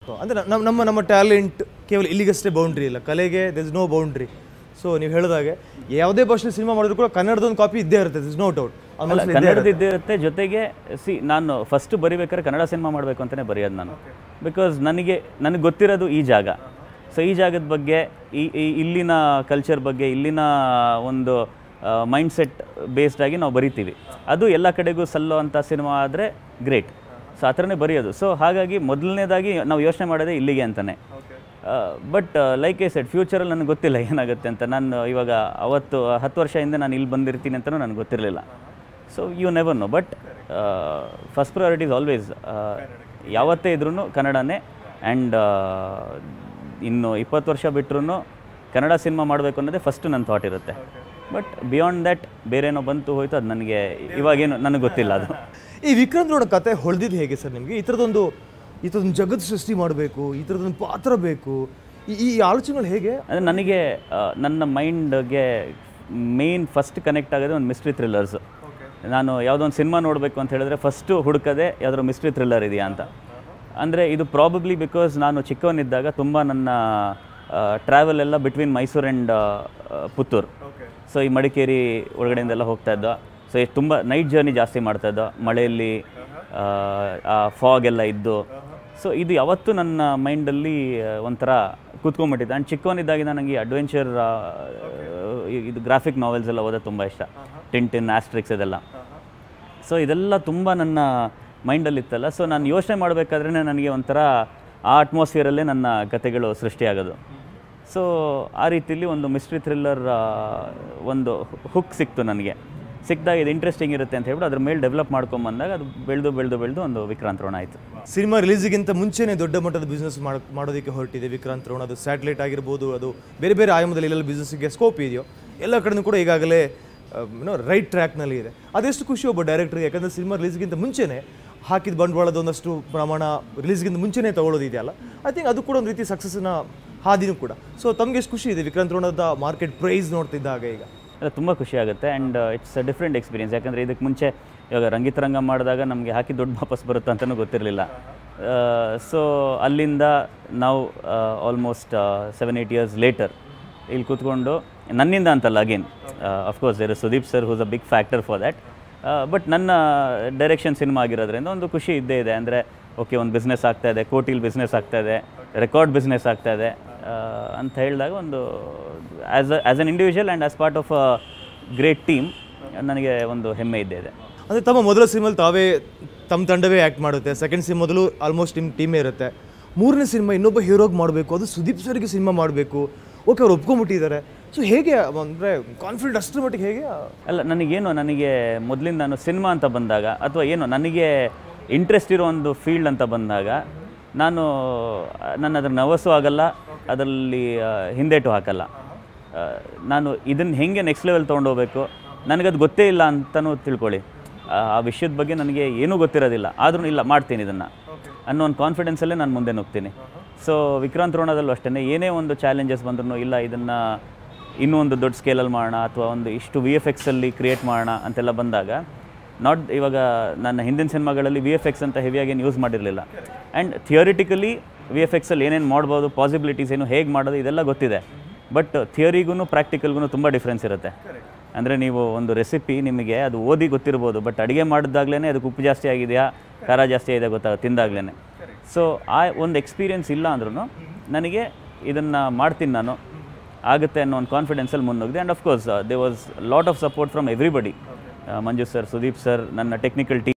ಅಂದರೆ ನಮ್ಮ ನಮ್ಮ ನಮ್ಮ ಟ್ಯಾಲೆಂಟ್ ಕೇವಲ ಇಲ್ಲಿಗಷ್ಟೇ ಬೌಂಡ್ರಿ ಇಲ್ಲ ಕಲೆಗೆ this is no boundary so ನೀವು ಹೇಳಿದಾಗೆ ಯಾವುದೇ ಭಾಷೆ ಸಿನಿಮಾ ಮಾಡಿದ್ರು ಕೂಡ ಕನ್ನಡದ ಒಂದು ಕಾಪಿ ಇದ್ದೇ ಇರುತ್ತೆ ದಿಸ್ ನೋ ಡೌಟ್ ಅಲ್ಲ ಕನ್ನಡದ ಇದ್ದೇ ಇರುತ್ತೆ ಜೊತೆಗೆ ಸಿ ನಾನು ಫಸ್ಟ್ ಬರಿಬೇಕಾದ್ರೆ ಕನ್ನಡ ಸಿನಿಮಾ ಮಾಡಬೇಕು ಅಂತಲೇ ಬರೆಯೋದು ನಾನು ಬಿಕಾಸ್ ನನಗೆ ನನಗೆ ಗೊತ್ತಿರೋದು ಈ ಜಾಗ ಸೊ ಈ ಜಾಗದ ಬಗ್ಗೆ ಈ ಈ- ಇಲ್ಲಿನ ಕಲ್ಚರ್ ಬಗ್ಗೆ ಇಲ್ಲಿನ ಒಂದು ಮೈಂಡ್ ಸೆಟ್ ಬೇಸ್ಡ್ ಆಗಿ ನಾವು ಬರಿತೀವಿ ಅದು ಎಲ್ಲ ಕಡೆಗೂ ಸಲ್ಲೋ ಅಂಥ ಸಿನಿಮಾ ಆದರೆ ಗ್ರೇಟ್ ಸೊ ಆ ಥರನೇ ಬರೆಯೋದು ಸೊ ಹಾಗಾಗಿ ಮೊದಲನೇದಾಗಿ ನಾವು ಯೋಚನೆ ಮಾಡೋದೇ ಇಲ್ಲಿಗೆ ಅಂತಲೇ ಬಟ್ ಲೈಕ್ ಐ ಸೆಡ್ ಫ್ಯೂಚರಲ್ಲಿ ನನಗೆ ಗೊತ್ತಿಲ್ಲ ಏನಾಗುತ್ತೆ ಅಂತ ನಾನು ಇವಾಗ ಅವತ್ತು ಹತ್ತು ವರ್ಷ ಹಿಂದೆ ನಾನು ಇಲ್ಲಿ ಬಂದಿರ್ತೀನಿ ಅಂತಲೂ ನನಗೆ ಗೊತ್ತಿರಲಿಲ್ಲ so you never know but first priority is always ಯಾವತ್ತೇ ಇದ್ರೂ ಕನ್ನಡನೇ ಆ್ಯಂಡ್ ಇನ್ನು ಇಪ್ಪತ್ತು ವರ್ಷ ಬಿಟ್ಟರು ಕನ್ನಡ ಸಿನಿಮಾ ಮಾಡಬೇಕು ಅನ್ನೋದೇ ಫಸ್ಟ್ ನನ್ನ ಥಾಟ್ ಇರುತ್ತೆ ಬಟ್ ಬಿಯಾಂಡ್ ದ್ಯಾಟ್ ಬೇರೇನೋ ಬಂತು ಹೋಯ್ತು ಅದು ನನಗೆ ಇವಾಗೇನು ನನಗೆ ಗೊತ್ತಿಲ್ಲ ಅದು ಈ ವಿಕ್ರಮ್ ರೋಡ್ ಕತೆ ಹೊಳ್ದಿದ್ದು ಹೇಗೆ ಸರ್ ನಿಮಗೆ ಈ ಥರದೊಂದು ಈ ಥರದೊಂದು ಜಗತ್ತು ಸೃಷ್ಟಿ ಮಾಡಬೇಕು ಈ ಥರದೊಂದು ಪಾತ್ರ ಬೇಕು ಈ ಈ ಆಲೋಚನೆಗಳು ಹೇಗೆ ಅಂದರೆ ನನಗೆ ಆ, ನನ್ನ ಮೈಂಡ್ಗೆ ಮೇನ್ ಫಸ್ಟ್ ಕನೆಕ್ಟ್ ಆಗೋದೇ ಒಂದು ಮಿಸ್ಟ್ರಿ ಥ್ರಿಲ್ಲರ್ಸ್ ನಾನು ಯಾವುದೋ ಒಂದು ಸಿನಿಮಾ ನೋಡಬೇಕು ಅಂತ ಹೇಳಿದ್ರೆ ಫಸ್ಟು ಹುಡುಕದೆ ಯಾವುದಾದ್ರು ಮಿಸ್ಟ್ರಿ ಥ್ರಿಲ್ಲರ್ ಇದೆಯಾ ಅಂತ ಅಂದರೆ ಇದು ಪ್ರಾಬಬ್ಲಿ ಬಿಕಾಸ್ ನಾನು ಚಿಕ್ಕವನಿದ್ದಾಗ ತುಂಬ ನನ್ನ ಟ್ರಾವೆಲ್ ಎಲ್ಲ between Mysuru and Puttur so ಈ ಮಡಿಕೇರಿ ಒಳಗಡೆಯಿಂದೆಲ್ಲ ಹೋಗ್ತಾ ಇದ್ದ ಸೊ ತುಂಬ ನೈಟ್ ಜರ್ನಿ ಜಾಸ್ತಿ ಮಾಡ್ತಾ ಇದ್ದ ಮಳೆಯಲ್ಲಿ ಆ ಫಾಗ್ ಎಲ್ಲ ಇದ್ದು ಸೊ ಇದು ಯಾವತ್ತೂ ನನ್ನ ಮೈಂಡಲ್ಲಿ ಒಂಥರ ಕೂತ್ಕೊಂಡ್ಬಿಟ್ಟಿದೆ ಆ್ಯಂಡ್ ಚಿಕ್ಕವನಿದ್ದಾಗಿಂದ ನನಗೆ ಅಡ್ವೆಂಚರ್ ಇದು ಗ್ರಾಫಿಕ್ ನಾವೆಲ್ಸ್ ಎಲ್ಲ ಓದೋದು ತುಂಬ ಇಷ್ಟ ಟಿಂಟಿನ್ ಆಸ್ಟ್ರಿಕ್ಸ್ ಇದೆಲ್ಲ ಸೊ ಇದೆಲ್ಲ ತುಂಬ ನನ್ನ ಮೈಂಡಲ್ಲಿ ಇತ್ತಲ್ಲ ಸೊ ನಾನು ಯೋಚನೆ ಮಾಡಬೇಕಾದ್ರೆ ನನಗೆ ಒಂಥರ ಆ ಅಟ್ಮಾಸ್ಫಿಯರಲ್ಲೇ ನನ್ನ ಕತೆಗಳು ಸೃಷ್ಟಿಯಾಗೋದು ಸೊ ಆ ರೀತಿಲಿ ಒಂದು ಮಿಸ್ಟ್ರಿ ಥ್ರಿಲ್ಲರ್ ಒಂದು ಹುಕ್ ಸಿಕ್ತು ನನಗೆ ಸಿಕ್ಕಿದಾಗ ಇದು ಇಂಟ್ರೆಸ್ಟಿಂಗ್ ಇರುತ್ತೆ ಅಂತ ಹೇಳ್ಬಿಟ್ಟು ಅದ್ರ ಮೇಲೆ ಡೆವಲಪ್ ಮಾಡ್ಕೊಂಬಂದಾಗ ಅದು ಬೆಳೆದು ಬೆಳೆದು ಬೆಳೆದು ಒಂದು ವಿಕ್ರಾಂತ್ ರೋಣ ಆಯಿತು ಸಿನಿಮಾ ರಿಲೀಸಿಗಿಂತ ಮುಂಚೆನೇ ದೊಡ್ಡ ಮಟ್ಟದ ಬಿಸ್ನೆಸ್ ಮಾಡೋದಕ್ಕೆ ಹೊರಟಿದೆ ವಿಕ್ರಾಂತ್ ರೋಣ ಅದು ಸ್ಯಾಟಲೈಟ್ ಆಗಿರ್ಬೋದು ಅದು ಬೇರೆ ಬೇರೆ ಆಯಾಮದಲ್ಲಿ ಎಲ್ಲೆಲ್ಲ ಬಿಸ್ನೆಸ್ಗೆ ಸ್ಕೋಪ್ ಇದೆಯೋ ಎಲ್ಲ ಕಡೆನೂ ಕೂಡ ಈಗಾಗಲೇ ಏನೋ ರೈಟ್ ಟ್ರ್ಯಾಕ್ನಲ್ಲಿ ಇದೆ ಅದೆಷ್ಟು ಖುಷಿ ಒಬ್ಬ ಡೈರೆಕ್ಟ್ರಿಗೆ ಯಾಕಂದರೆ ಸಿನಿಮಾ ರಿಲೀಸ್ಗಿಂತ ಮುಂಚೆನೇ ಹಾಕಿದ ಬಂಡವಾಳದ ಒಂದಷ್ಟು ಪ್ರಮಾಣ ರಿಲೀಸ್ಗಿಂತ ಮುಂಚೆನೇ ತಗೊಳ್ಳೋದಿದೆಯಲ್ಲ ಐ ಥಿಂಕ್ ಅದು ಕೂಡ ಒಂದು ರೀತಿ ಸಕ್ಸಸ್ಸಿನ ಹಾದಿನೂ ಕೂಡ ಸೊ ತಮಗೆ ಎಷ್ಟು ಖುಷಿ ಇದೆ ವಿಕ್ರಾಂತ್ ರೋಣದ ಮಾರ್ಕೆಟ್ ಪ್ರೈಸ್ ನೋಡ್ತಿದ್ದಾಗ ಈಗ ಎಲ್ಲ ತುಂಬ ಖುಷಿ ಆಗುತ್ತೆ and it's a different experience ಯಾಕಂದರೆ ಇದಕ್ಕೆ ಮುಂಚೆ ಇವಾಗ ರಂಗಿತರಂಗ ಮಾಡಿದಾಗ ನಮಗೆ ಹಾಕಿ ದುಡ್ಡು ವಾಪಸ್ ಬರುತ್ತೆ ಅಂತಲೂ ಗೊತ್ತಿರಲಿಲ್ಲ ಸೊ ಅಲ್ಲಿಂದ ನಾವು almost seven eight years later ಇಲ್ಲಿ ಕೂತ್ಕೊಂಡು ನನ್ನಿಂದ ಅಂತಲ್ಲ again of course there Sudeep sir who's a big factor for that but ನನ್ನ ಡೈರೆಕ್ಷನ್ ಸಿನಿಮಾ ಆಗಿರೋದ್ರಿಂದ ಒಂದು ಖುಷಿ ಇದ್ದೇ ಇದೆ ಅಂದರೆ ಓಕೆ ಒಂದು ಬಿಸ್ನೆಸ್ ಆಗ್ತಾ ಇದೆ ಕೋಟಿಲ್ ಬಿಸ್ನೆಸ್ ಆಗ್ತಾ ಇದೆ ರೆಕಾರ್ಡ್ ಬಿಸ್ನೆಸ್ ಆಗ್ತಾ ಇದೆ ಆ, ಅಂತ ಹೇಳಿದಾಗ ಒಂದು as as an individual and as part of a great team ನನಗೆ ಒಂದು ಹೆಮ್ಮೆ ಇದ್ದೇ ಇದೆ ಅಂದರೆ ತಮ್ಮ ಮೊದಲ ಸಿನಿಮಲ್ಲಿ ತಾವೇ ತಮ್ಮ ತಂಡವೇ ಆ್ಯಕ್ಟ್ ಮಾಡುತ್ತೆ ಸೆಕೆಂಡ್ ಸಿನಿಮಾ ಮೊದಲು ಆಲ್ಮೋಸ್ಟ್ ನಿಮ್ಮ ಟೀಮೇ ಇರುತ್ತೆ ಮೂರನೇ ಸಿನಿಮಾ ಇನ್ನೊಬ್ಬ ಹೀರೋಗೆ ಮಾಡಬೇಕು ಅದು ಸುದೀಪ್ ಸರ್ಗೆ ಸಿನಿಮಾ ಮಾಡಬೇಕು ಓಕೆ ಅವ್ರು ಒಪ್ಕೊಂಬಿಟ್ಟಿದ್ದಾರೆ ಸೊ ಹೇಗೆ ಅಂದರೆ ಕಾನ್ಫಿಡೆಂಟ್ ಅಷ್ಟರ ಮಟ್ಟಿಗೆ ಹೇಗೆ ಅಲ್ಲ ನನಗೇನು ನನಗೆ ಮೊದಲಿಂದ ನಾನು ಸಿನಿಮಾ ಅಂತ ಬಂದಾಗ ಅಥವಾ ಏನು ನನಗೆ ಇಂಟ್ರೆಸ್ಟ್ ಇರೋ ಒಂದು ಫೀಲ್ಡ್ ಅಂತ ಬಂದಾಗ ನಾನು ನನ್ನ ಅದ್ರ ನವಸ್ಸು ಆಗಲ್ಲ ಅದರಲ್ಲಿ ಆ, ಹಿಂದೇಟು ಹಾಕಲ್ಲ ಆ, ನಾನು ಇದನ್ನು ಹೆಂಗೆ ನೆಕ್ಸ್ಟ್ ಲೆವೆಲ್ ತೊಗೊಂಡೋಗ್ಬೇಕು ನನಗದು ಗೊತ್ತೇ ಇಲ್ಲ ಅಂತಲೂ ತಿಳ್ಕೊಳ್ಳಿ ಆ ಆ ವಿಷಯದ ಬಗ್ಗೆ ನನಗೆ ಏನೂ ಗೊತ್ತಿರೋದಿಲ್ಲ ಆದ್ರೂ ಇಲ್ಲ ಮಾಡ್ತೀನಿ ಇದನ್ನು ಅನ್ನೋ ಒಂದು ಕಾನ್ಫಿಡೆನ್ಸಲ್ಲೇ ನಾನು ಮುಂದೆ ನುಗ್ತೀನಿ ಸೊ ವಿಕ್ರಾಂತ್ ರೋಣದಲ್ಲೂ ಅಷ್ಟೇ ಏನೇ ಒಂದು ಚಾಲೆಂಜಸ್ ಬಂದ್ರೂ ಇಲ್ಲ ಇದನ್ನು ಇನ್ನೂ ಒಂದು ದೊಡ್ಡ ಸ್ಕೇಲಲ್ಲಿ ಮಾಡೋಣ ಅಥವಾ ಒಂದು ಇಷ್ಟು ವಿ ಎಫ್ ಎಕ್ಸಲ್ಲಿ ಕ್ರಿಯೇಟ್ ಮಾಡೋಣ ಅಂತೆಲ್ಲ ಬಂದಾಗ ನಾಟ್ ಇವಾಗ ನನ್ನ ಹಿಂದಿನ ಸಿನಿಮಾಗಳಲ್ಲಿ ವಿ ಎಫ್ ಎಕ್ಸ್ ಅಂತ ಹೆವಿಯಾಗಿ ಏನು ಯೂಸ್ ಮಾಡಿರಲಿಲ್ಲ ಆ್ಯಂಡ್ ಥಿಯರಿಟಿಕಲಿ ವಿ ಎಫ್ ಎಕ್ಸಲ್ಲಿ ಏನೇನು ಮಾಡ್ಬೋದು ಪಾಸಿಬಿಲಿಟೀಸ್ ಏನು ಹೇಗೆ ಮಾಡೋದು ಇದೆಲ್ಲ ಗೊತ್ತಿದೆ ಬಟ್ ಥಿಯರಿಗೂ ಪ್ರಾಕ್ಟಿಕಲ್ಗೂ ತುಂಬ ಡಿಫ್ರೆನ್ಸ್ ಇರುತ್ತೆ ಅಂದರೆ ನೀವು ಒಂದು ರೆಸಿಪಿ ನಿಮಗೆ ಅದು ಓದಿ ಗೊತ್ತಿರ್ಬೋದು ಬಟ್ ಅಡುಗೆ ಮಾಡಿದಾಗಲೇ ಅದಕ್ಕೆ ಉಪ್ಪು ಜಾಸ್ತಿ ಆಗಿದೆಯಾ ಖಾರ ಜಾಸ್ತಿ ಆಗಿದೆ ಗೊತ್ತಾಗುತ್ತೆ ತಿಂದಾಗಲೇ ಸೊ ಆ ಒಂದು ಎಕ್ಸ್ಪೀರಿಯನ್ಸ್ ಇಲ್ಲ ಅಂದ್ರೂ ನನಗೆ ಇದನ್ನು ಮಾಡ್ತೀನಿ ನಾನು ಆಗುತ್ತೆ ಅನ್ನೋ ಒಂದು ಕಾನ್ಫಿಡೆನ್ಸಲ್ಲಿ ಮುನ್ನುಗ್ಗಿದೆ and of course they was lot of support from everybody Manju sir Sudeep sir ನನ್ನ ಟೆಕ್ನಿಕಲ್ ಟೀಮ್